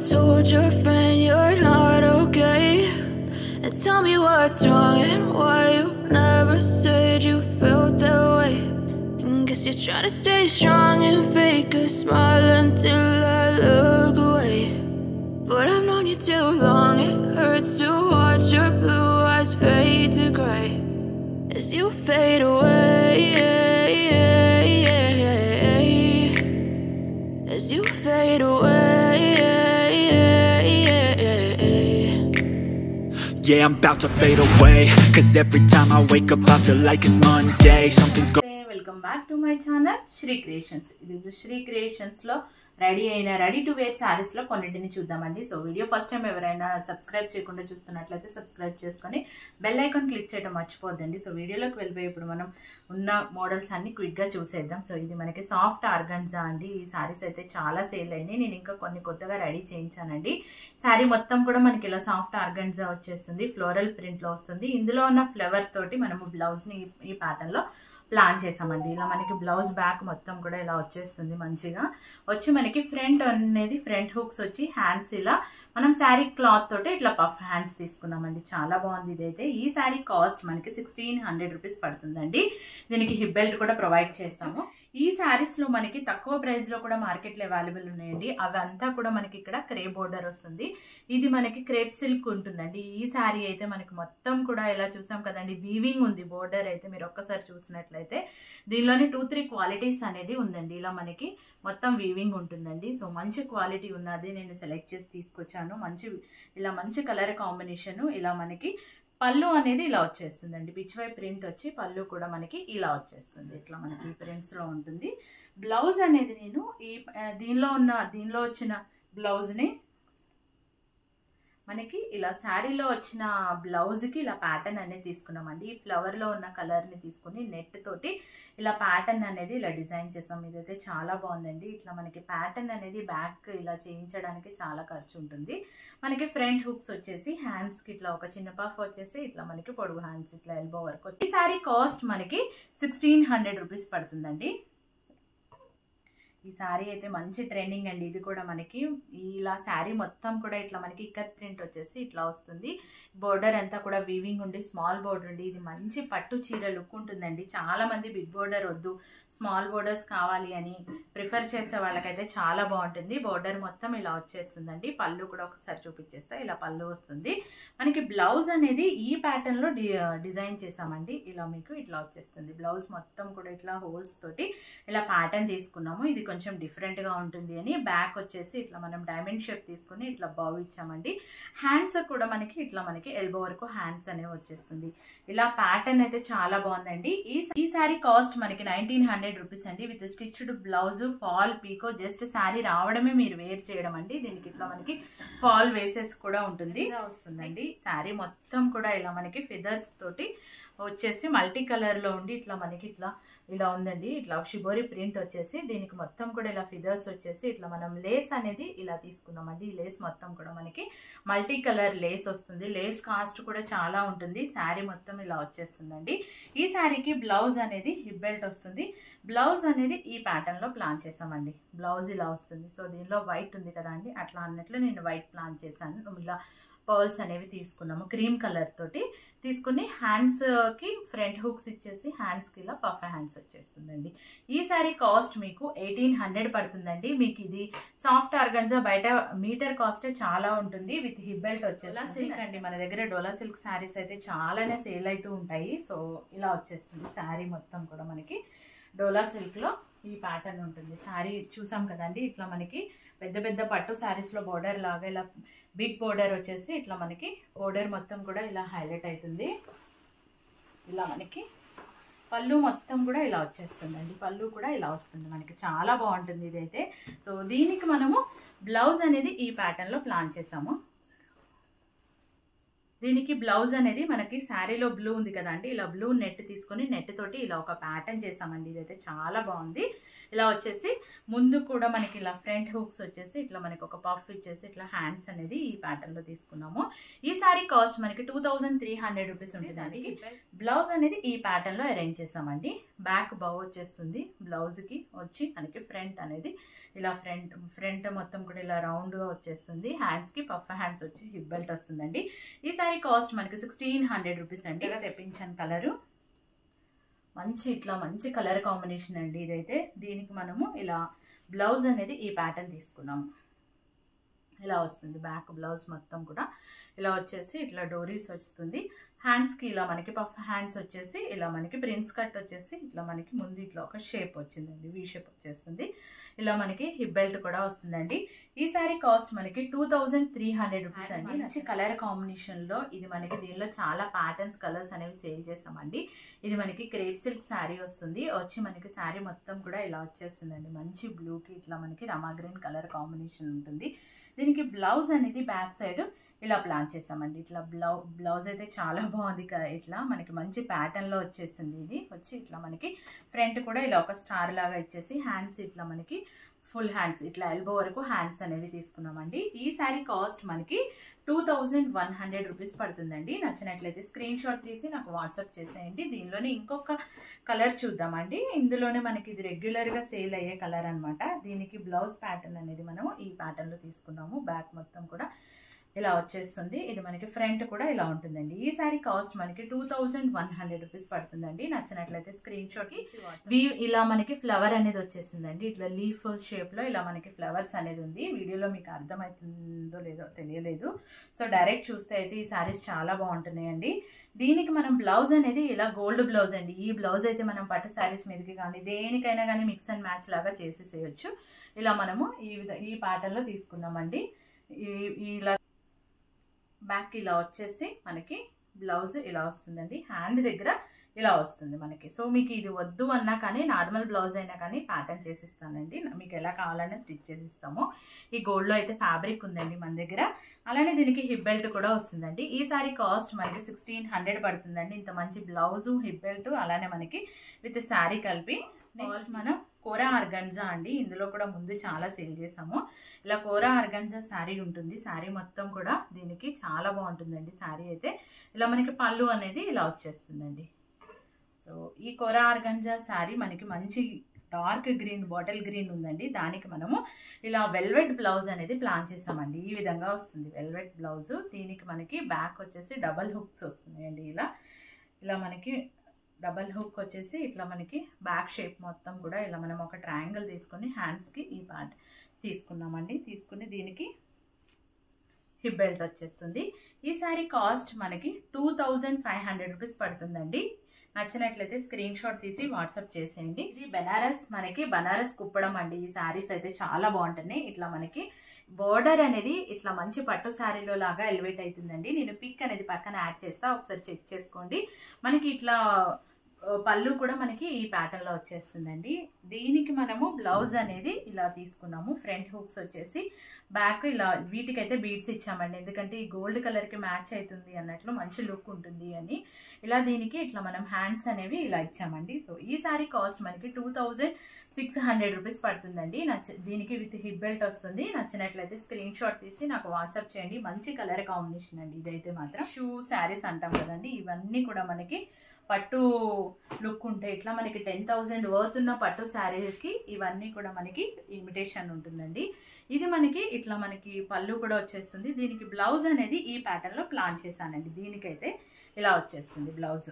told your friend you're not okay. And tell me what's wrong and why you never said you felt that way. And guess you're trying to stay strong and fake a smile until I look away. But I've known you too long, it hurts to watch your blue eyes fade to gray as you fade away. As you fade away. Yeah, I'm about to fade away. Cause every time I wake up, I feel like it's Monday. Something's going welcome back to my channel Shri creations ఇది Shri creations లో ready అయిన ready to wear saris లో కొన్నింటిని చూద్దామండి so video first time ఎవరైనా subscribe చేయకుండా చూస్తున్నట్లయితే subscribe చేసుకొని బెల్ ఐకాన్ క్లిక్ చేయడం మర్చిపోద్దండి సో వీడియోలోకి వెళ్ళిపోయి ఇప్పుడు మనం ఉన్న మోడల్స్ అన్ని క్విక్ గా చూసేద్దాం సో ఇది మనకి సాఫ్ట్ ఆర్గన్జా అండి ఈ శారీస్ అయితే చాలా సేల్ అయినాయి నేను ఇంకా కొన్ని కొత్తగా రెడీ చేయించానండి శారీ మొత్తం కూడా మనకి ఇలా సాఫ్ట్ ఆర్గన్జా వచ్చేస్తుంది ఫ్లోరల్ ప్రింట్ లో వస్తుంది ఇందులో ఉన్న ఫ్లవర్ తోటి మనము బ్లౌజ్ ని ఈ ప్యాటర్న్ లో ప్లాన్ చేసామండి ఇలా మనకి బ్లౌజ్ బ్యాక్ మొత్తం కూడా ఇలా వచ్చేస్తుంది మంచిగా వచ్చి మనకి ఫ్రంట్ అనేది ఫ్రంట్ హుక్స్ వచ్చి హ్యాండ్స్ ఇలా మనం శారీ క్లాత్ తోటి ఇట్లా పఫ్ హ్యాండ్స్ తీసుకున్నామండి చాలా బాగుంది ఇదైతే ఈ శారీ కాస్ట్ మనకి సిక్స్టీన్ హండ్రెడ్ రూపీస్ పడుతుందండి దీనికి హిప్ బెల్ట్ కూడా ప్రొవైడ్ చేస్తాము ఈ శారీస్ లో మనకి తక్కువ ప్రైస్ లో కూడా మార్కెట్ లో అవైలబుల్ ఉన్నాయండి అవి అంతా కూడా మనకి ఇక్కడ క్రే బోర్డర్ వస్తుంది ఇది మనకి క్రేప్ సిల్క్ ఉంటుందండి ఈ శారీ అయితే మనకి మొత్తం కూడా ఇలా చూసాం కదండి వీవింగ్ ఉంది బోర్డర్ అయితే మీరు ఒక్కసారి చూసినట్లయితే దీనిలోని టూ త్రీ క్వాలిటీస్ అనేది ఉందండి ఇలా మనకి మొత్తం వీవింగ్ ఉంటుందండి సో మంచి క్వాలిటీ ఉన్నది నేను సెలెక్ట్ చేసి తీసుకొచ్చాను మంచి ఇలా మంచి కలర్ కాంబినేషన్ ఇలా మనకి పళ్ళు అనేది ఇలా వచ్చేస్తుందండి పిచ్వై ప్రింట్ వచ్చి పళ్ళు కూడా మనకి ఇలా వచ్చేస్తుంది ఇట్లా మనకి ప్రింట్స్లో ఉంటుంది బ్లౌజ్ అనేది నేను ఈ ఆ, దీనిలో ఉన్న దీనిలో వచ్చిన బ్లౌజ్ని మనకి ఇలా శారీలో వచ్చిన బ్లౌజ్కి ఇలా ప్యాటర్న్ అనేది తీసుకున్నామండి ఈ ఫ్లవర్లో ఉన్న కలర్ని తీసుకుని నెట్ తోటి ఇలా ప్యాటర్న్ అనేది ఇలా డిజైన్ చేసాం ఇదైతే చాలా బాగుందండి ఇట్లా మనకి ప్యాటర్న్ అనేది బ్యాక్ ఇలా చేయించడానికి చాలా ఖర్చు ఉంటుంది మనకి ఫ్రంట్ హుక్స్ వచ్చేసి హ్యాండ్స్కి ఇట్లా ఒక చిన్న పఫ్ వచ్చేసి ఇట్లా మనకి పొడుగు హ్యాండ్స్ ఇట్లా ఎల్బో వరకు ఈ శారీ కాస్ట్ మనకి సిక్స్టీన్ హండ్రెడ్ రూపీస్ పడుతుందండి ఈ శారీ అయితే మంచి ట్రెండింగ్ అండి ఇది కూడా మనకి ఇలా శారీ మొత్తం కూడా ఇట్లా మనకి ఇక్కత్ ప్రింట్ వచ్చేసి ఇట్లా వస్తుంది బోర్డర్ అంతా కూడా వీవింగ్ ఉండి స్మాల్ బోర్డర్ ఉండి ఇది మంచి పట్టు చీర లుక్ ఉంటుందండి చాలా మంది బిగ్ బోర్డర్ వద్దు స్మాల్ బోర్డర్స్ కావాలి అని ప్రిఫర్ చేసే వాళ్ళకైతే చాలా బాగుంటుంది బోర్డర్ మొత్తం ఇలా వచ్చేస్తుందండి పళ్ళు కూడా ఒకసారి చూపించేస్తే ఇలా పళ్ళు వస్తుంది మనకి బ్లౌజ్ అనేది ఈ ప్యాటర్న్ లో డి డిజైన్ చేసామండి ఇలా మీకు ఇట్లా వచ్చేస్తుంది బ్లౌజ్ మొత్తం కూడా ఇట్లా హోల్స్ తోటి ఇలా ప్యాటర్న్ తీసుకున్నాము ఇది కొంచెం డిఫరెంట్ గా ఉంటుంది అని బ్యాక్ వచ్చేసి ఇట్లా మనం డైమండ్ షేప్ తీసుకుని ఇట్లా బావ్ ఇచ్చామండి హ్యాండ్స్ కూడా మనకి ఇట్లా మనకి ఎల్బో వరకు హ్యాండ్స్ అనేవి వచ్చేస్తుంది ఇలా ప్యాటర్న్ అయితే చాలా బాగుందండి ఈ ఈ శారీ కాస్ట్ మనకి నైన్టీన్ హండ్రెడ్ రూపీస్ అండి with stitched blouse fall pico just sari రావడమే మీరు వేర్ చేయడం అండి దీనికి ఇట్లా మనకి ఫాల్ వేసెస్ కూడా ఉంటుంది వస్తుందండి శారీ మొత్తం కూడా ఇలా మనకి ఫిదర్స్ తోటి వచ్చేసి మల్టీ కలర్లో ఉండి ఇట్లా మనకి ఇట్లా ఇలా ఉందండి ఇట్లా షిబోరి ప్రింట్ వచ్చేసి దీనికి మొత్తం కూడా ఇలా ఫిదర్స్ వచ్చేసి ఇట్లా మనం లేస్ అనేది ఇలా తీసుకున్నామండి ఈ లేస్ మొత్తం కూడా మనకి మల్టీ కలర్ లేస్ వస్తుంది లేస్ కాస్ట్ కూడా చాలా ఉంటుంది శారీ మొత్తం ఇలా వచ్చేస్తుందండి ఈ శారీకి బ్లౌజ్ అనేది హిప్ బెల్ట్ వస్తుంది బ్లౌజ్ అనేది ఈ ప్యాటర్న్లో ప్లాన్ చేసామండి బ్లౌజ్ ఇలా వస్తుంది సో దీనిలో వైట్ ఉంది కదా అండి అట్లా అన్నట్లు నేను వైట్ ప్లాన్ చేశాను ఇలా పర్ల్స్ అనేవి తీసుకున్నాము క్రీమ్ కలర్ తోటి తీసుకుని హ్యాండ్స్కి ఫ్రంట్ హుక్స్ ఇచ్చేసి హ్యాండ్స్కి ఇలా పఫ్ హ్యాండ్స్ వచ్చేస్తుందండి ఈ సారీ కాస్ట్ మీకు ఎయిటీన్ హండ్రెడ్ పడుతుందండి మీకు ఇది సాఫ్ట్ ఆర్గన్జా బయట మీటర్ కాస్టే చాలా ఉంటుంది విత్ హిప్ బెల్ట్ వచ్చేసి సిల్క్ అండి మన దగ్గర డోలా సిల్క్ శారీస్ అయితే చాలానే సేల్ అవుతూ ఉంటాయి సో ఇలా వచ్చేస్తుంది శారీ మొత్తం కూడా మనకి డోలా సిల్క్లో ఈ ప్యాటర్న్ ఉంటుంది శారీ చూసాం కదండి ఇట్లా మనకి పెద్ద పెద్ద పట్టు శారీస్లో బోర్డర్ లాగా ఇలా బిగ్ బోర్డర్ వచ్చేసి ఇట్లా మనకి బోర్డర్ మొత్తం కూడా ఇలా హైలైట్ అవుతుంది ఇలా మనకి పళ్ళు మొత్తం కూడా ఇలా వచ్చేస్తుందండి పళ్ళు కూడా ఇలా వస్తుంది మనకి చాలా బాగుంటుంది ఇదైతే సో దీనికి మనము బ్లౌజ్ అనేది ఈ ప్యాటర్న్లో ప్లాన్ చేసాము దీనికి బ్లౌజ్ అనేది మనకి శారీలో బ్లూ ఉంది కదండి ఇలా బ్లూ నెట్ తీసుకొని నెట్ తోటి ఇలా ఒక ప్యాటర్న్ చేసామండి ఇదైతే చాలా బాగుంది ఇలా వచ్చేసి ముందు కూడా మనకి ఇలా ఫ్రంట్ హుక్స్ వచ్చేసి ఇట్లా మనకి ఒక పఫ్ ఇచ్చేసి ఇట్లా హ్యాండ్స్ అనేది ఈ ప్యాటర్న్ లో తీసుకున్నాము ఈ సారీ కాస్ట్ మనకి two thousand three hundred rupees ఉంటుందండి బ్లౌజ్ అనేది ఈ ప్యాటర్న్ లో అరేంజ్ చేసామండి బ్యాక్ బౌ వచ్చేస్తుంది బ్లౌజ్ కి వచ్చి మనకి ఫ్రంట్ అనేది ఇలా ఫ్రంట్ ఫ్రంట్ మొత్తం కూడా ఇలా రౌండ్ గా వచ్చేస్తుంది హ్యాండ్స్ కి పఫ్ హ్యాండ్స్ వచ్చి హిప్ బెల్ట్ వస్తుందండి ఈ సారీ కాస్ట్ మనకి సిక్స్టీన్ హండ్రెడ్ రూపీస్ అండి ఇలా తెప్పించాను కలరు మంచి ఇట్లా మంచి కలర్ కాంబినేషన్ అండి ఇదైతే దీనికి మనము ఇలా బ్లౌజ్ అనేది ఈ ప్యాటర్న్ తీసుకున్నాము ఇలా వస్తుంది బ్యాక్ బ్లౌజ్ మొత్తం కూడా ఇలా వచ్చేసి ఇట్లా డోరీస్ వస్తుంది హ్యాండ్స్కి ఇలా మనకి పఫ్ హ్యాండ్స్ వచ్చేసి ఇలా మనకి ప్రిన్స్ కట్ వచ్చేసి ఇట్లా మనకి ముందు ఇట్లా ఒక షేప్ వచ్చిందండి వీ షేప్ వచ్చేస్తుంది ఇలా మనకి హిప్ బెల్ట్ కూడా వస్తుందండి ఈ సారీ కాస్ట్ మనకి two thousand three hundred rupees అండి మంచి కలర్ కాంబినేషన్లో ఇది మనకి దీనిలో చాలా ప్యాటర్న్స్ కలర్స్ అనేవి సేల్ చేసామండి ఇది మనకి క్రేప్ సిల్క్ శారీ వస్తుంది వచ్చి మనకి శారీ మొత్తం కూడా ఇలా వచ్చేస్తుందండి మంచి బ్లూకి ఇట్లా మనకి రమా గ్రీన్ కలర్ కాంబినేషన్ ఉంటుంది దీనికి బ్లౌజ్ అనేది బ్యాక్ సైడ్ ఇలా ప్లాన్ చేసామండి ఇట్లా బ్లౌ బ్లౌజ్ అయితే చాలా బాగుంది క- ఇట్లా మనకి మంచి ప్యాటర్న్లో వచ్చేసింది ఇది వచ్చి ఇట్లా మనకి ఫ్రంట్ కూడా ఇలా ఒక స్టార్ లాగా ఇచ్చేసి హ్యాండ్స్ ఇట్లా మనకి ఫుల్ హ్యాండ్స్ ఇట్లా ఎల్బో వరకు హ్యాండ్స్ అనేవి తీసుకున్నామండి ఈ శారీ కాస్ట్ మనకి two thousand one hundred rupees పడుతుందండి నచ్చినట్లయితే స్క్రీన్ షాట్ తీసి నాకు వాట్సాప్ చేసేయండి దీనిలోనే ఇంకొక కలర్ చూద్దామండి ఇందులోనే మనకి ఇది రెగ్యులర్గా సేల్ అయ్యే కలర్ అన్నమాట దీనికి బ్లౌజ్ ప్యాటర్న్ అనేది మనము ఈ ప్యాటర్న్లో తీసుకున్నాము బ్యాక్ మొత్తం కూడా ఇలా వచ్చేస్తుంది ఇది మనకి ఫ్రంట్ కూడా ఇలా ఉంటుందండి ఈ సారీ కాస్ట్ మనకి two thousand one hundred rupees పడుతుందండి నచ్చినట్లయితే స్క్రీన్ షాట్ వీ ఇలా మనకి ఫ్లవర్ అనేది వచ్చేసిందండి ఇట్లా లీఫ్ షేప్లో ఇలా మనకి ఫ్లవర్స్ అనేది ఉంది వీడియోలో మీకు అర్థమవుతుందో లేదో తెలియలేదు సో డైరెక్ట్ చూస్తే అయితే ఈ సారీస్ చాలా బాగుంటున్నాయండి దీనికి మనం బ్లౌజ్ అనేది ఇలా గోల్డ్ బ్లౌజ్ అండి ఈ బ్లౌజ్ అయితే మనం పట్టు శారీస్ మీదకి కానీ దేనికైనా కానీ మిక్స్ అండ్ మ్యాచ్ లాగా చేసేసేయచ్చు ఇలా మనము ఈ విధ ఈ ప్యాటర్న్లో తీసుకున్నామండి ఈ ఇలా బ్యాక్ ఇలా వచ్చేసి మనకి బ్లౌజ్ ఇలా వస్తుందండి హ్యాండ్ దగ్గర ఇలా వస్తుంది మనకి సో మీకు ఇది వద్దు అన్నా కానీ నార్మల్ బ్లౌజ్ అయినా కానీ ప్యాటర్న్ చేసిస్తానండి మీకు ఎలా కావాలన్నా స్టిచ్ చేసిస్తాము ఈ గోల్డ్లో అయితే ఫ్యాబ్రిక్ ఉందండి మన దగ్గర అలానే దీనికి హిప్ బెల్ట్ కూడా వస్తుందండి ఈ సారీ కాస్ట్ మనకి సిక్స్టీన్ హండ్రెడ్ పడుతుందండి ఇంత మంచి బ్లౌజు హిప్ బెల్ట్ అలానే మనకి విత్ శారీ కలిపి నెక్స్ట్ మనం కోరా ఆర్గంజా అండి ఇందులో కూడా ముందు చాలా సేల్ చేసాము ఇలా కోరా ఆర్గంజా శారీ ఉంటుంది శారీ మొత్తం కూడా దీనికి చాలా బాగుంటుందండి శారీ అయితే ఇలా మనకి పళ్ళు అనేది ఇలా వచ్చేస్తుందండి సో ఈ కోరా ఆర్గంజా శారీ మనకి మంచి డార్క్ గ్రీన్ బాటిల్ గ్రీన్ ఉందండి దానికి మనము ఇలా వెల్వెట్ బ్లౌజ్ అనేది ప్లాన్ చేసామండి ఈ విధంగా వస్తుంది వెల్వెట్ బ్లౌజ్ దీనికి మనకి బ్యాక్ వచ్చేసి డబల్ హుక్స్ వస్తున్నాయండి ఇలా ఇలా మనకి డబల్ హుక్ వచ్చేసి ఇట్లా మనకి బ్యాక్ షేప్ మొత్తం కూడా ఇలా మనం ఒక ట్రయాంగిల్ తీసుకొని హ్యాండ్స్కి ఈ పార్ట్ తీసుకున్నామండి తీసుకుని దీనికి హిప్ బెల్ట్ వచ్చేస్తుంది ఈ సారీ కాస్ట్ మనకి two thousand five hundred rupees పడుతుందండి నచ్చినట్లయితే స్క్రీన్ షాట్ తీసి వాట్సాప్ చేసేయండి ఇది బెనారస్ మనకి బనారస్ కుప్పడం అండి ఈ శారీస్ అయితే చాలా బాగుంటున్నాయి ఇట్లా మనకి బోర్డర్ అనేది ఇట్లా మంచి పట్టు శారీలో లాగా ఎలివేట్ అవుతుందండి నేను పిక్ అనేది పక్కన యాడ్ చేస్తా ఒకసారి చెక్ చేసుకోండి మనకి ఇట్లా ఆ, పళ్ళు కూడా మనకి ఈ ప్యాటర్న్లో వచ్చేస్తుందండి దీనికి మనము బ్లౌజ్ అనేది ఇలా తీసుకున్నాము ఫ్రంట్ హుక్స్ వచ్చేసి బ్యాక్ ఇలా వీటికైతే బీడ్స్ ఇచ్చామండి ఎందుకంటే ఈ గోల్డ్ కలర్కి మ్యాచ్ అవుతుంది అన్నట్లు మంచి లుక్ ఉంటుంది అని ఇలా దీనికి ఇట్లా మనం హ్యాండ్స్ అనేవి ఇలా ఇచ్చామండి సో ఈ సారీ కాస్ట్ మనకి two thousand six hundred rupees పడుతుందండి నచ్చ దీనికి విత్ హిప్ బెల్ట్ వస్తుంది నచ్చినట్లయితే స్క్రీన్ షాట్ తీసి నాకు వాట్సాప్ చేయండి మంచి కలర్ కాంబినేషన్ అండి ఇదైతే మాత్రం షూ శారీస్ అంటాం కదండి ఇవన్నీ కూడా మనకి పట్టు లుక్ ఉంటాయి ఇట్లా మనకి టెన్ థౌజండ్ వర్త్ ఉన్న పట్టు శారీస్కి ఇవన్నీ కూడా మనకి ఇమిటేషన్ ఉంటుందండి ఇది మనకి ఇట్లా మనకి పళ్ళు కూడా వచ్చేస్తుంది దీనికి బ్లౌజ్ అనేది ఈ ప్యాటర్న్లో ప్లాన్ చేశానండి దీనికైతే ఇలా వచ్చేస్తుంది బ్లౌజ్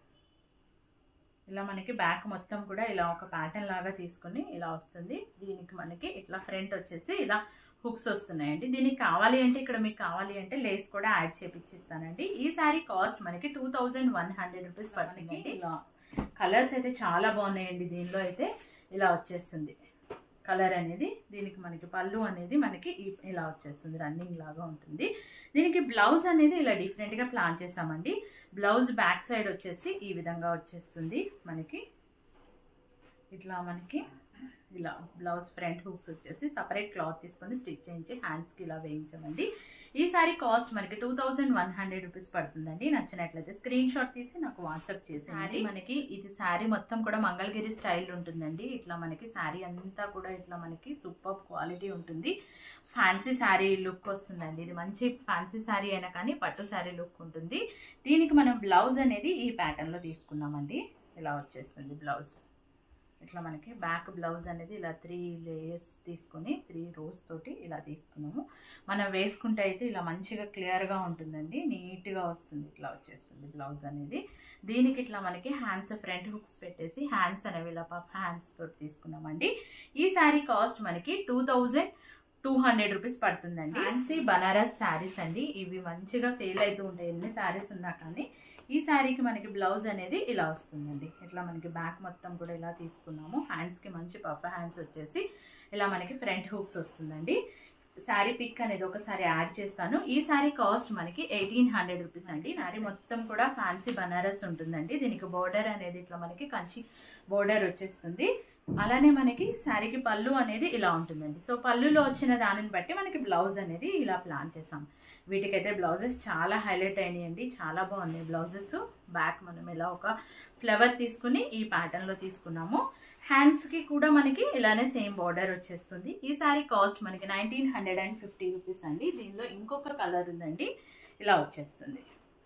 ఇలా మనకి బ్యాక్ మొత్తం కూడా ఇలా ఒక ప్యాటర్న్ లాగా తీసుకొని ఇలా వస్తుంది దీనికి మనకి ఇట్లా ఫ్రంట్ వచ్చేసి ఇలా హుక్స్ వస్తున్నాయండి దీనికి కావాలి అంటే ఇక్కడ మీకు కావాలి అంటే లేస్ కూడా యాడ్ చేపించిస్తానండి ఈ శారీ కాస్ట్ మనకి two thousand one hundred rupees పడుతుంది ఇలా కలర్స్ అయితే చాలా బాగున్నాయండి దీనిలో అయితే ఇలా వచ్చేస్తుంది కలర్ అనేది దీనికి మనకి పళ్ళు అనేది మనకి ఈ- ఇలా వచ్చేస్తుంది రన్నింగ్ లాగా ఉంటుంది దీనికి బ్లౌజ్ అనేది ఇలా డిఫరెంట్గా ప్లాన్ చేసామండి బ్లౌజ్ బ్యాక్ సైడ్ వచ్చేసి ఈ విధంగా వచ్చేస్తుంది మనకి ఇట్లా మనకి ఇలా బ్లౌజ్ ఫ్రంట్ హుక్స్ వచ్చేసి సపరేట్ క్లాత్ తీసుకొని స్టిచ్ చేయించి హ్యాండ్స్కి ఇలా వేయించామండి ఈ సారీ కాస్ట్ మనకి two thousand one hundred rupees పడుతుందండి నచ్చినట్లయితే స్క్రీన్ షాట్ తీసి నాకు వాట్సాప్ చేసి శారీ మనకి ఇది శారీ మొత్తం కూడా మంగళగిరి స్టైల్ ఉంటుందండి ఇట్లా మనకి శారీ అంతా కూడా ఇట్లా మనకి సూపర్ క్వాలిటీ ఉంటుంది ఫ్యాన్సీ శారీ లుక్ వస్తుందండి ఇది మంచి ఫ్యాన్సీ శారీ అయినా కానీ పట్టు శారీ లుక్ ఉంటుంది దీనికి మనం బ్లౌజ్ అనేది ఈ ప్యాటర్న్లో తీసుకున్నామండి ఇలా వచ్చేస్తుంది బ్లౌజ్ ఇట్లా మనకి బ్యాక్ బ్లౌజ్ అనేది ఇలా త్రీ లేయర్స్ తీసుకొని త్రీ రోస్ తోటి ఇలా తీసుకున్నాము మనం వేసుకుంటే అయితే ఇలా మంచిగా క్లియర్గా ఉంటుందండి నీట్గా వస్తుంది ఇట్లా వచ్చేస్తుంది బ్లౌజ్ అనేది దీనికి ఇట్లా మనకి హ్యాండ్స్ ఫ్రంట్ హుక్స్ పెట్టేసి హ్యాండ్స్ అనేవి ఇలా పఫ్ హ్యాండ్స్ తోటి తీసుకున్నామండి ఈ శారీ కాస్ట్ మనకి two thousand two hundred rupees పడుతుందండి ఫ్యాన్సీ బనారస్ శారీస్ అండి ఇవి మంచిగా సేల్ అవుతూ ఉంటాయి ఎన్ని శారీస్ ఉన్నా కానీ ఈ శారీకి మనకి బ్లౌజ్ అనేది ఇలా వస్తుందండి ఇట్లా మనకి బ్యాక్ మొత్తం కూడా ఇలా తీసుకున్నాము హ్యాండ్స్కి మంచి పఫ్ హ్యాండ్స్ వచ్చేసి ఇలా మనకి ఫ్రంట్ హుక్స్ వస్తుందండి శారీ పిక్ అనేది ఒకసారి యాడ్ చేస్తాను ఈ శారీ కాస్ట్ మనకి ఎయిటీన్ హండ్రెడ్ రూపీస్ అండి శారీ మొత్తం కూడా ఫ్యాన్సీ బనారస్ ఉంటుందండి దీనికి బోర్డర్ అనేది ఇట్లా మనకి కంచి బోర్డర్ వచ్చేస్తుంది అలానే మనకి శారీకి పళ్ళు అనేది ఇలా ఉంటుందండి సో పళ్ళులో వచ్చిన దానిని బట్టి మనకి బ్లౌజ్ అనేది ఇలా ప్లాన్ చేసాం వీటికైతే బ్లౌజెస్ చాలా హైలైట్ అయినాయండి చాలా బాగున్నాయి బ్లౌజెస్ బ్యాక్ మనం ఇలా ఒక ఫ్లవర్ తీసుకుని ఈ ప్యాటర్న్లో తీసుకున్నాము హ్యాండ్స్కి కూడా మనకి ఇలానే సేమ్ బార్డర్ వచ్చేస్తుంది ఈ శారీ కాస్ట్ మనకి nineteen hundred and fifty rupees అండి దీనిలో ఇంకొక కలర్ ఉందండి ఇలా వచ్చేస్తుంది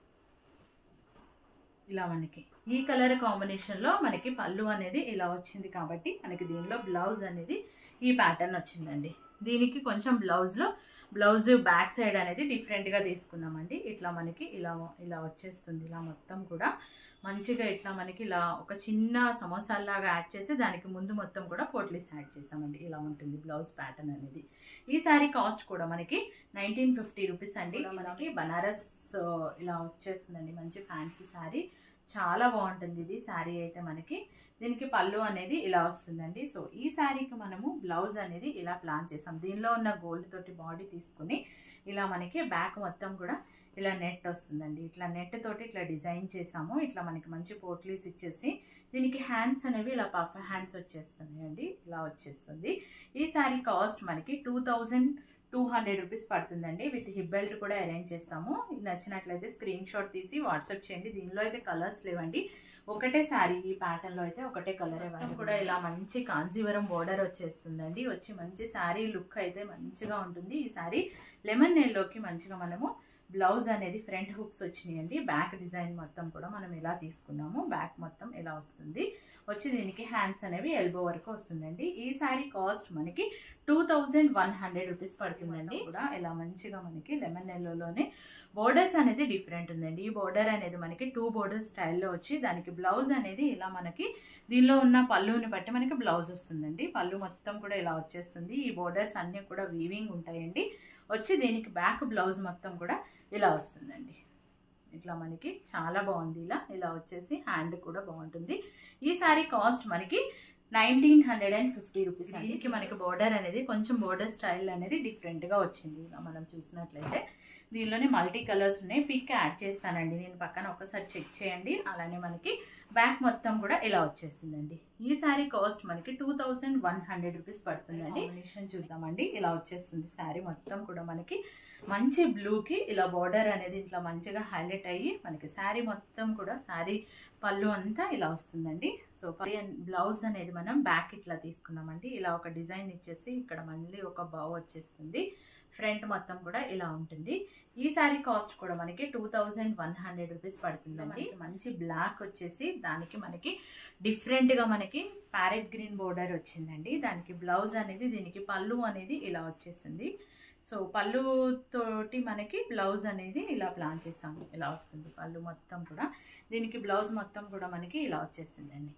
ఇలా మనకి ఈ కలర్ కాంబినేషన్లో మనకి పళ్ళు అనేది ఇలా వచ్చింది కాబట్టి మనకి దీనిలో బ్లౌజ్ అనేది ఈ ప్యాటర్న్ వచ్చిందండి దీనికి కొంచెం బ్లౌజ్లో బ్లౌజ్ బ్యాక్ సైడ్ అనేది డిఫరెంట్గా తీసుకున్నామండి ఇట్లా మనకి ఇలా ఇలా వచ్చేస్తుంది ఇలా మొత్తం కూడా మంచిగా ఇట్లా మనకి ఇలా ఒక చిన్న సమోసాలాగా యాడ్ చేసి దానికి ముందు మొత్తం కూడా పోట్లీస్ యాడ్ చేసామండి ఇలా ఉంటుంది బ్లౌజ్ ప్యాటర్న్ అనేది ఈ శారీ కాస్ట్ కూడా మనకి నైన్టీన్ ఫిఫ్టీ రూపీస్ అండి మనకి బనారస్ ఇలా వచ్చేస్తుందండి మంచి ఫ్యాన్సీ శారీ చాలా బాగుంటుంది ఇది శారీ అయితే మనకి దీనికి పళ్ళు అనేది ఇలా వస్తుందండి సో ఈ శారీకి మనము బ్లౌజ్ అనేది ఇలా ప్లాన్ చేసాం దీనిలో ఉన్న గోల్డ్ తోటి బాడీ తీసుకుని ఇలా మనకి బ్యాక్ మొత్తం కూడా ఇలా నెట్ వస్తుందండి ఇట్లా నెట్ తోటి ఇట్లా డిజైన్ చేసాము ఇట్లా మనకి మంచి పోట్లీస్ ఇచ్చేసి దీనికి హ్యాండ్స్ అనేవి ఇలా పఫ్ హ్యాండ్స్ వచ్చేస్తున్నాయండి ఇలా వచ్చేస్తుంది ఈ శారీ కాస్ట్ మనకి two thousand two hundred rupees పడుతుందండి విత్ హిప్ బెల్ట్ కూడా అరేంజ్ చేస్తాము నచ్చినట్లయితే స్క్రీన్ షాట్ తీసి వాట్సాప్ చేయండి దీనిలో అయితే కలర్స్ లేవండి ఒకటే శారీ ఈ ప్యాటర్న్లో అయితే ఒకటే కలర్ ఇవ్వాలి కూడా ఇలా మంచి కాంజీవరం బోర్డర్ వచ్చేస్తుందండి వచ్చి మంచి శారీ లుక్ అయితే మంచిగా ఉంటుంది ఈ శారీ లెమన్ నెల్లోకి మంచిగా మనము బ్లౌజ్ అనేది ఫ్రంట్ హుక్స్ వచ్చినాయండి బ్యాక్ డిజైన్ మొత్తం కూడా మనం ఇలా తీసుకున్నాము బ్యాక్ మొత్తం ఇలా వస్తుంది వచ్చి దీనికి హ్యాండ్స్ అనేవి ఎల్బో వరకు వస్తుందండి ఈ శారీ కాస్ట్ మనకి two thousand one hundred rupees పడుతుందండి కూడా ఇలా మంచిగా మనకి లెమన్ ఎల్లోలోనే బోర్డర్స్ అనేది డిఫరెంట్ ఉందండి ఈ బోర్డర్ అనేది మనకి టూ బోర్డర్ స్టైల్లో వచ్చి దానికి బ్లౌజ్ అనేది ఇలా మనకి దీనిలో ఉన్న పళ్ళుని బట్టి మనకి బ్లౌజ్ వస్తుందండి పళ్ళు మొత్తం కూడా ఇలా వచ్చేస్తుంది ఈ బోర్డర్స్ అన్నీ కూడా వీవింగ్ ఉంటాయండి వచ్చి దీనికి బ్యాక్ బ్లౌజ్ మొత్తం కూడా ఇలా వస్తుందండి ఇట్లా మనకి చాలా బాగుంది ఇలా ఇలా వచ్చేసి హ్యాండ్ కూడా బాగుంటుంది ఈ సారీ కాస్ట్ మనకి nineteen hundred and fifty rupees దీనికి మనకి బోర్డర్ అనేది కొంచెం బోర్డర్ స్టైల్ అనేది డిఫరెంట్గా వచ్చింది ఇలా మనం చూసినట్లయితే దీనిలోనే మల్టీ కలర్స్ ఉన్నాయి పిక్ యాడ్ చేస్తానండి నేను పక్కన ఒకసారి చెక్ చేయండి అలానే మనకి బ్యాక్ మొత్తం కూడా ఇలా వచ్చేసిందండి ఈ శారీ కాస్ట్ మనకి two thousand one hundred rupees పడుతుందండి కాంబినేషన్ చూద్దామండి ఇలా వచ్చేస్తుంది శారీ మొత్తం కూడా మనకి మంచి బ్లూకి ఇలా బార్డర్ అనేది ఇట్లా మంచిగా హైలైట్ అయ్యి మనకి శారీ మొత్తం కూడా శారీ పళ్ళు అంతా ఇలా వస్తుందండి సో బ్లౌజ్ అనేది మనం బ్యాక్ ఇట్లా తీసుకున్నామండి ఇలా ఒక డిజైన్ ఇచ్చేసి ఇక్కడ మళ్ళీ ఒక బావ్ వచ్చేస్తుంది ఫ్రంట్ మొత్తం కూడా ఇలా ఉంటుంది ఈ శారీ కాస్ట్ కూడా మనకి two thousand one hundred rupees పడుతుందండి మంచి బ్లాక్ వచ్చేసి దానికి మనకి డిఫరెంట్గా మనకి ప్యారెట్ గ్రీన్ బోర్డర్ వచ్చిందండి దానికి బ్లౌజ్ అనేది దీనికి పళ్ళు అనేది ఇలా వచ్చేసింది సో పళ్ళు తోటి మనకి బ్లౌజ్ అనేది ఇలా ప్లాన్ చేసాము ఇలా వస్తుంది పళ్ళు మొత్తం కూడా దీనికి బ్లౌజ్ మొత్తం కూడా మనకి ఇలా వచ్చేసిందండి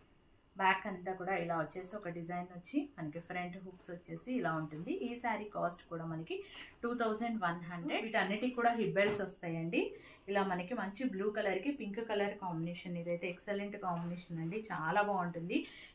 బ్యాక్ అంతా కూడా ఇలా వచ్చేసి ఒక డిజైన్ వచ్చి మనకి ఫ్రంట్ హుక్స్ వచ్చేసి ఇలా ఉంటుంది ఈ శారీ కాస్ట్ కూడా మనకి టూ థౌజండ్ వన్ హండ్రెడ్ వీటన్నిటికి కూడా హిప్ బెల్ట్స్ వస్తాయండి ఇలా మనకి మంచి బ్లూ కలర్కి పింక్ కలర్ కాంబినేషన్ ఇదైతే ఎక్సలెంట్ కాంబినేషన్ అండి చాలా బాగుంటుంది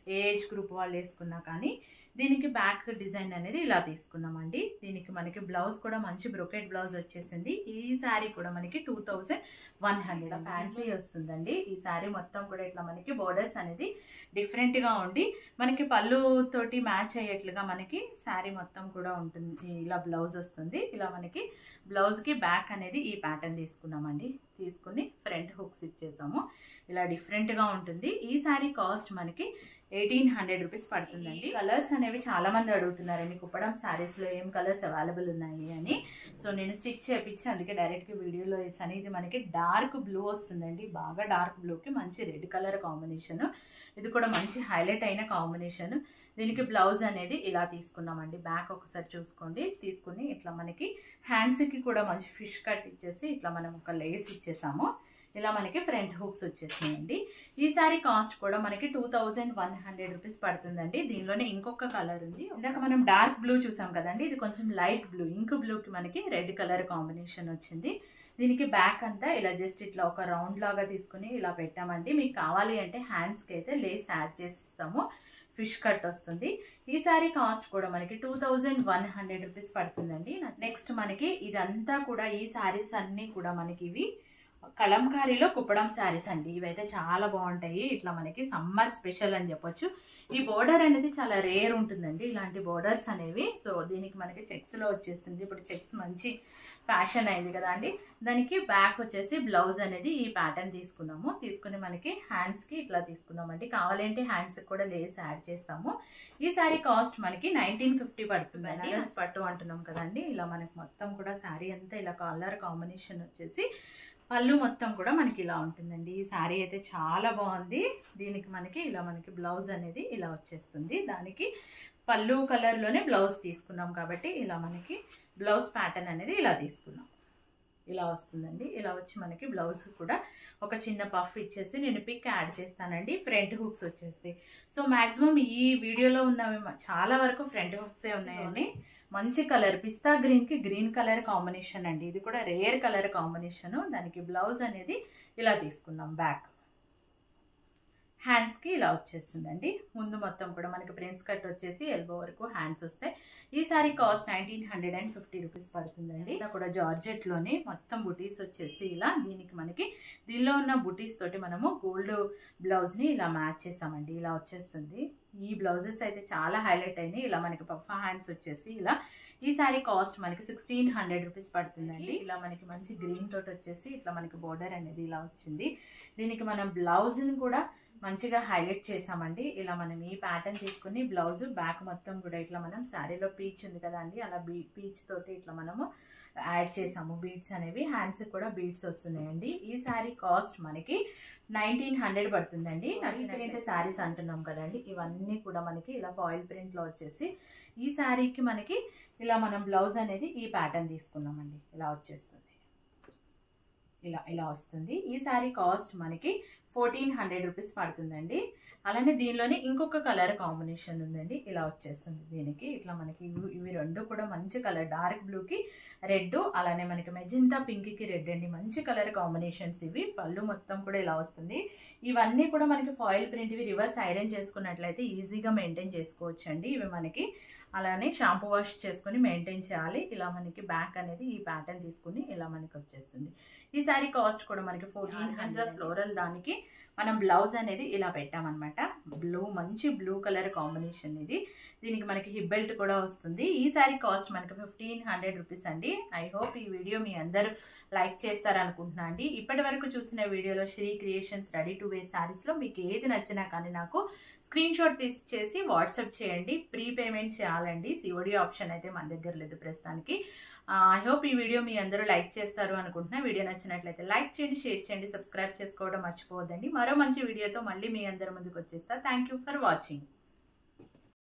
ఏ ఏజ్ గ్రూప్ వాళ్ళు వేసుకున్నా కానీ దీనికి బ్యాక్ డిజైన్ అనేది ఇలా తీసుకున్నామండి దీనికి మనకి బ్లౌజ్ కూడా మంచి బ్రొకెట్ బ్లౌజ్ వచ్చేసింది ఈ శారీ కూడా మనకి two thousand one hundred fancy వస్తుందండి ఈ శారీ మొత్తం కూడా ఇట్లా మనకి బోర్డర్స్ అనేది డిఫరెంట్గా ఉండి మనకి పళ్ళు తోటి మ్యాచ్ అయ్యేట్లుగా మనకి శారీ మొత్తం కూడా ఉంటుంది ఇలా బ్లౌజ్ వస్తుంది ఇలా మనకి బ్లౌజ్కి బ్యాక్ అనేది ఈ ప్యాటర్న్ తీసుకున్నామండి తీసుకుని ఫ్రంట్ హుక్స్ ఇచ్చేసాము ఇలా డిఫరెంట్గా ఉంటుంది ఈ శారీ కాస్ట్ మనకి ఎయిటీన్ హండ్రెడ్ రూపీస్ పడుతుందండి కలర్స్ అనేవి చాలా మంది అడుగుతున్నారండి కుప్పడం శారీస్లో ఏం కలర్స్ అవైలబుల్ ఉన్నాయి అని సో నేను స్టిచ్ చేపించి అందుకే డైరెక్ట్గా వీడియోలో వేసాను ఇది మనకి డార్క్ బ్లూ వస్తుందండి బాగా డార్క్ బ్లూకి మంచి రెడ్ కలర్ కాంబినేషన్ ఇది కూడా మంచి హైలైట్ అయిన కాంబినేషన్ దీనికి బ్లౌజ్ అనేది ఇలా తీసుకున్నామండి బ్యాక్ ఒకసారి చూసుకోండి తీసుకుని ఇట్లా మనకి హ్యాండ్స్కి కూడా మంచి ఫిష్ కట్ ఇచ్చేసి ఇట్లా మనం ఒక లేస్ ఇచ్చేసాము ఇలా మనకి ఫ్రంట్ హుక్స్ వచ్చేసినాయండి ఈ సారీ కాస్ట్ కూడా మనకి two thousand one hundred rupees పడుతుందండి దీనిలోనే ఇంకొక కలర్ ఉంది ఇందాక మనం డార్క్ బ్లూ చూసాం కదండి ఇది కొంచెం లైట్ బ్లూ ఇంక్ బ్లూకి మనకి రెడ్ కలర్ కాంబినేషన్ వచ్చింది దీనికి బ్యాక్ అంతా ఇలా జస్ట్ ఇట్లా ఒక రౌండ్ లాగా తీసుకుని ఇలా పెట్టామండి మీకు కావాలి అంటే హ్యాండ్స్కి అయితే లేస్ యాడ్ చేసి ఇస్తాము ఫిష్ కట్ వస్తుంది ఈ సారీ కాస్ట్ కూడా మనకి two thousand one hundred rupees పడుతుందండి నెక్స్ట్ మనకి ఇదంతా కూడా ఈ సారీస్ అన్నీ కూడా మనకి ఇవి కలంకారీలో కుప్పడం శారీస్ అండి ఇవైతే చాలా బాగుంటాయి ఇట్లా మనకి సమ్మర్ స్పెషల్ అని చెప్పొచ్చు ఈ బోర్డర్ అనేది చాలా రేర్ ఉంటుందండి ఇలాంటి బోర్డర్స్ అనేవి సో దీనికి మనకి చెక్స్లో వచ్చేసింది ఇప్పుడు చెక్స్ మంచి ఫ్యాషన్ అయింది కదా అండి దానికి బ్యాక్ వచ్చేసి బ్లౌజ్ అనేది ఈ ప్యాటర్న్ తీసుకున్నాము తీసుకుని మనకి హ్యాండ్స్కి ఇట్లా తీసుకున్నామండి కావాలంటే హ్యాండ్స్కి కూడా లేస్ యాడ్ చేస్తాము ఈ శారీ కాస్ట్ మనకి నైన్టీన్ ఫిఫ్టీ పడుతుంది బెనారస్ పట్టు అంటున్నాం కదండి ఇలా మనకి మొత్తం కూడా శారీ అంతా ఇలా కలర్ కాంబినేషన్ వచ్చేసి పళ్ళు మొత్తం కూడా మనకి ఇలా ఉంటుందండి ఈ శారీ అయితే చాలా బాగుంది దీనికి మనకి ఇలా మనకి బ్లౌజ్ అనేది ఇలా వచ్చేస్తుంది దానికి పళ్ళు కలర్లోనే బ్లౌజ్ తీసుకున్నాం కాబట్టి ఇలా మనకి బ్లౌజ్ ప్యాటర్న్ అనేది ఇలా తీసుకున్నాం ఇలా వస్తుందండి ఇలా వచ్చి మనకి బ్లౌజ్ కూడా ఒక చిన్న పఫ్ ఇచ్చేసి నేను పిక్ యాడ్ చేస్తానండి ఫ్రంట్ హుక్స్ వచ్చేసి సో మ్యాక్సిమం ఈ వీడియోలో ఉన్నవి చాలా వరకు ఫ్రంట్ హుక్సే ఉన్నాయండి మంచి కలర్ పిస్తా గ్రీన్కి గ్రీన్ కలర్ కాంబినేషన్ అండి ఇది కూడా రేర్ కలర్ కాంబినేషను దానికి బ్లౌజ్ అనేది ఇలా తీసుకున్నాం బ్యాక్ హ్యాండ్స్కి ఇలా వచ్చేస్తుందండి ముందు మొత్తం కూడా మనకి ప్రిన్స్ కట్ వచ్చేసి ఎల్బో వరకు హ్యాండ్స్ వస్తాయి ఈ sari cost nineteen hundred and fifty rupees పడుతుందండి ఇది కూడా జార్జెట్లోనే మొత్తం బుటీస్ వచ్చేసి ఇలా దీనికి మనకి దీనిలో ఉన్న బుటీస్ తోటి మనము గోల్డ్ బ్లౌజ్ని ఇలా మ్యాచ్ చేసామండి ఇలా వచ్చేస్తుంది ఈ బ్లౌజెస్ అయితే చాలా హైలైట్ అయినాయి ఇలా మనకి పఫా హ్యాండ్స్ వచ్చేసి ఇలా ఈ సారీ కాస్ట్ మనకి సిక్స్టీన్ హండ్రెడ్ రూపీస్ పడుతుందండి ఇలా మనకి మంచి గ్రీన్ తోటి వచ్చేసి ఇట్లా మనకి బోర్డర్ అనేది ఇలా వచ్చింది దీనికి మనం బ్లౌజ్ని కూడా మంచిగా హైలైట్ చేసామండి ఇలా మనం ఈ ప్యాటర్న్ తీసుకుని బ్లౌజ్ బ్యాక్ మొత్తం కూడా ఇట్లా మనం శారీలో పీచ్ ఉంది కదా అండి అలా బీ పీచ్ తోటి ఇట్లా మనము యాడ్ చేసాము బీడ్స్ అనేవి హ్యాండ్స్కి కూడా బీడ్స్ వస్తున్నాయండి ఈ శారీ కాస్ట్ మనకి నైన్టీన్ హండ్రెడ్ పడుతుందండి నచ్చిన ప్రింట్ శారీస్ అంటున్నాం కదండి ఇవన్నీ కూడా మనకి ఇలా ఫాయిల్ ప్రింట్లో వచ్చేసి ఈ శారీకి మనకి ఇలా మనం బ్లౌజ్ అనేది ఈ ప్యాటర్న్ తీసుకున్నామండి ఇలా వచ్చేస్తుంది ఇలా ఇలా వస్తుంది ఈ శారీ కాస్ట్ మనకి ఫోర్టీన్ హండ్రెడ్ రూపీస్ పడుతుందండి అలానే దీనిలోనే ఇంకొక కలర్ కాంబినేషన్ ఉందండి ఇలా వచ్చేస్తుంది దీనికి ఇట్లా మనకి ఇవి ఇవి రెండు కూడా మంచి కలర్ డార్క్ బ్లూకి రెడ్ అలానే మనకి మెజంతా పింక్కి రెడ్ అండి మంచి కలర్ కాంబినేషన్స్ ఇవి పళ్ళు మొత్తం కూడా ఇలా వస్తుంది ఇవన్నీ కూడా మనకి ఫాయిల్ ప్రింట్ ఇవి రివర్స్ ఐరన్ చేసుకున్నట్లయితే ఈజీగా మెయింటైన్ చేసుకోవచ్చు అండి ఇవి మనకి అలానే షాంపూ వాష్ చేసుకుని మెయింటైన్ చేయాలి ఇలా మనకి బ్యాక్ అనేది ఈ ప్యాటర్న్ తీసుకుని ఇలా మనకి వచ్చేస్తుంది ఈ సారీ కాస్ట్ కూడా మనకి ఫోర్టీన్ హండ్రెడ్ ఫ్లోరల్ దానికి మనం బ్లౌజ్ అనేది ఇలా పెట్టామన్నమాట బ్లూ మంచి బ్లూ కలర్ కాంబినేషన్ ఇది దీనికి మనకి హిప్ బెల్ట్ కూడా వస్తుంది ఈ సారీ కాస్ట్ మనకి ఫిఫ్టీన్ హండ్రెడ్ రూపీస్ అండి ఐ హోప్ ఈ వీడియో మీ అందరూ లైక్ చేస్తారనుకుంటున్నా అండి ఇప్పటి వరకు చూసిన వీడియోలో Shri creations ready to wear శారీస్లో మీకు ఏది నచ్చినా కానీ నాకు స్క్రీన్ షాట్ తీసి చేసి వాట్సాప్ చేయండి ప్రీ పేమెంట్ చేయాలండి సిఓడి ఆప్షన్ అయితే మన దగ్గర లేదు ప్రస్తుతానికి ఐ హోప్ ఈ వీడియో మీ అందరూ లైక్ చేస్తారు అనుకుంటున్నా వీడియో నచ్చినట్లయితే లైక్ చేయండి షేర్ చేయండి సబ్స్క్రైబ్ చేసుకోవడం మర్చిపోవద్దండి మరో మంచి వీడియోతో మళ్ళీ మీ అందరి ముందుకు వచ్చేస్తా థ్యాంక్ ఫర్ వాచింగ్